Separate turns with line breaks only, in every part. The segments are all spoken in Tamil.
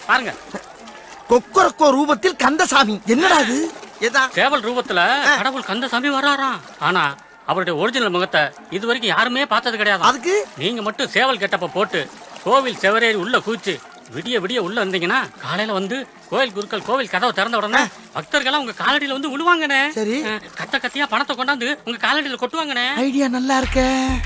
பாருங்க
கொக்கரக்கோ ரூபத்தில் கந்தசாமி என்னடா அது ஏதா
சேவல் ரூபத்துல கடவுள் கந்தசாமி வர்றாராம் ஆனா அவருடைய ஒரிஜினல் முகத்தை இது வரைக்கும் யாருமே பார்த்தது கிடையாது
அதுக்கு
நீங்க மட்டும் சேவல் கெட்டப்ப போட்டு கோவில் செவரேறி உள்ள கூச்சு விடிய விடிய உள்ள இருந்தீங்கன்னா காலையில வந்து கோயில் குருக்கள் கோவில் கதவை திறந்த உடனே பக்தர்கள்லாம் உங்க காலடியில வந்து விழுவாங்கண்ணே
சரி.
அஹ், கத்த கத்தியா பணத்தை கொண்டாந்து உங்க காலடியில கொட்டுவாங்கண்ணே
ஐடியா நல்லா இருக்க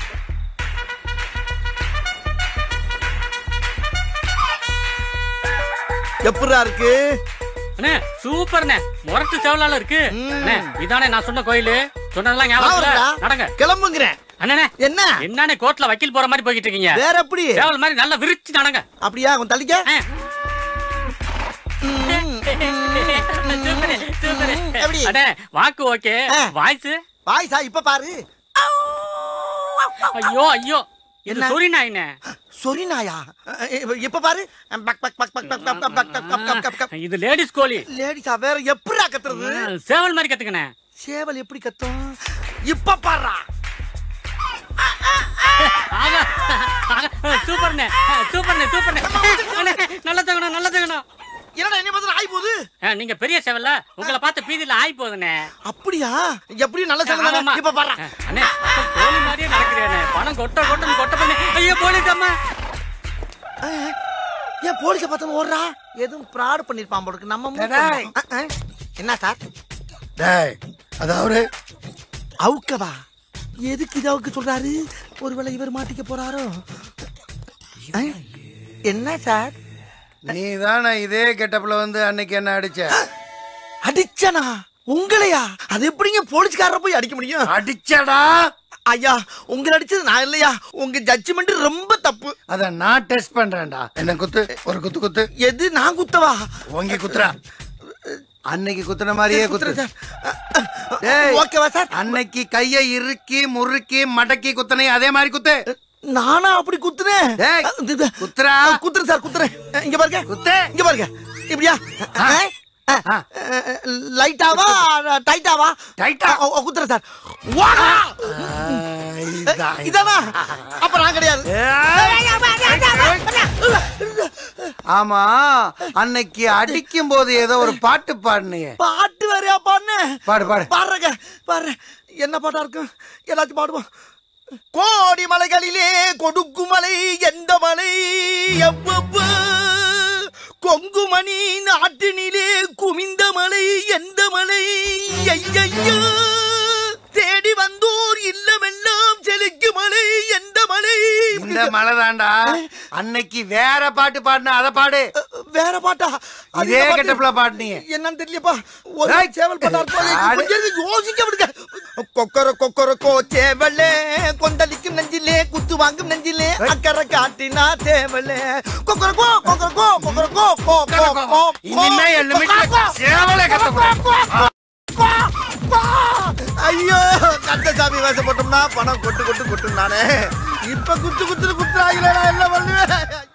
எப்படா இருக்கு
அண்ணே சூப்பர்ண்ணே முரட்டு சேவலால இருக்கு
ம்.
அண்ணே இதானே நான் சொன்ன கோயிலு சொன்னதெல்லாம் ஞாபகம்
ஆமாடா.
இருக்குல்ல? நடங்க
கிளம்புங்கிறேன்
அண்ணனே
என்ன
என்னண்ணே கோர்ட்ல வக்கீல் போற மாதிரி போய்கிட்டு இருக்கீங்க
வேற எப்படி
சேவல் மாதிரி நல்லா விரிச்சு நடங்க
அப்படியா கொஞ்சம் தள்ளிக்க
அஹ். Super, super.
எப்படி?
அண்ணே வாக்கு ஓகே
ஆ.
வாய்ஸ்
வாய்ஸா இப்ப பாரு
ஐயோ ஐயோ இது
என்ன?
சொரி நாயினே
சொரி நாயா இப்ப- இப்ப பாரு பக் பக் பக் பக் பக் பக் பக் பக் பக் பக் பக் பக்.
இது லேடிஸ் கோழி
லேடிஸா வேற எப்படிடா கத்துறது
சேவல் மாதிரி கத்துக்கணே
சேவல் எப்படி கத்தும் இப்ப பாடுறா
ஆகா ஆகா, சூப்பர்ண்ணே சூப்பர்ண்ணே சூப்பர்ண்ணே அண்ணே, நல்ல தகணும் நல்ல தகணும்
என்னடா என்ன பார்த்தா ஆயி போகுது
நீங்க பெரிய சேவல்ல உங்களை பார்த்து பீதியில ஆயி போகுதுண்ணே
அப்படியா எப்படியும் நல்ல சேவல்
ஆமாமா.
தானே இப்ப பாடுறா
அண்ணே அப்ப கோழி மாதிரியே நடக்கிறேனே பணம் கொட்ட கொட்டன்னு கொட்ட பண்ணி ஐயோ போலீஸ் அம்மா
ஏன் போலீஸ பார்த்தவங்க ஓடுறா எதுவும் ஃப்ராட் பண்ணிருப்பான் போல இருக்கு நம்ம மூக்கு.
டேய்.
அஹ், அஹ். என்ன சார்
டேய் அதாவது
அவுக்கவா எதுக்கு இது அவுக்க சொல்றாரு ஒருவேளை இவர் மாட்டிக்க போறாரோ அஹ், என்ன சார்
நீ தானே இதே கெட்டப்ல வந்து அன்னைக்கு என்ன அடிச்ச
அடிச்சனா உங்களையா அது எப்படிங்க போலீஸ்காரரை போய் அடிக்க முடியும்
அடிச்சடா
ஐயா உங்களை அடிச்சது நான் இல்லையா உங்க ஜட்ஜ்மெண்ட் ரொம்ப தப்பு
அத நான் டெஸ்ட் பண்றேன்டா என்ன குத்து ஒரு குத்து குத்து
எது நான் குத்தவா
ஓங்கி குத்துறா அன்னைக்கு குத்துன மாதிரியே குத்துற
சார்
டேய்.
ஓகேவா சார்
அன்னைக்கு கைய இறுக்கி முறுக்கி மடக்கி குத்தனை அதே மாதிரி குத்து
நானா அப்படி குத்துனேன்
டேய்,
அஹ், இது-
குத்துறா.
அஹ், குத்துறேன் சார் குத்துறேன் அஹ், இங்க பாருங்க
குத்து.
இங்க பாருங்க இப்படியா அஹ், அஹ்,
ஆ.
அஹ், லைட்டாவா டைட்டாவா
டைட்டா.
அஹ், அஹ், குத்துறேன் சார் வா!
ஆ, இதான்.
இதானா அப்ப நான் கிடையாது
ஆமா அன்னைக்கு அடிக்கும் போது ஏதோ ஒரு பாட்டு பாடுனியே
பாட்டு வேறையா பாடுன
பாடு பாடு
பாடுறங்க பாடுற என்ன பாட்டா இருக்கும் எல்லாத்தையும் பாடுவோம் கோடி மலைகளிலே கொடுக்கும் மலை எந்த மலை எவ்வளவு கொங்குமணி நாட்டினிலே குமிந்த மலை எந்த மலை ஐயையோ தேடி வந்தோர் இல்லமெல்லாம் செழிக்கு மலை எந்த மலை
இந்த மலை தாண்டா அன்னைக்கு வேற பாட்டு பாடுன அத பாடு
வேற பாட்டா அது
இதே
என்ன பாட்டு?
கெட்டப்ல பாடுனீங்க
என்னன்னு தெரியலப்பா ஒரு
ஏய்.
சேவல் பண்ணா இருக்கும்.
ஆடு.
கொஞ்சம் இருந்து யோசிக்க விடுங்க கொக்கர கொக்கர கோ சேவலே கொந்தளிக்கும் நெஞ்சிலே குத்து வாங்கும் நெஞ்சிலே அக்கறை காட்டினா தேவலே கொக்கர கோ கொக்கர கோ கொக்கர கோ கோ கோ கோ
இனிமே என் லிமிட்ல சேவலே கத்தக்கூடாது.
ஐயோ கந்தசாமி வேஷப்பட்டோம்னா பணம் கொட்டு கொட்டு கொட்டு நானே இப்ப குத்து குத்துன்னு குத்துறாங்களே நான் என்ன பண்ணுவேன்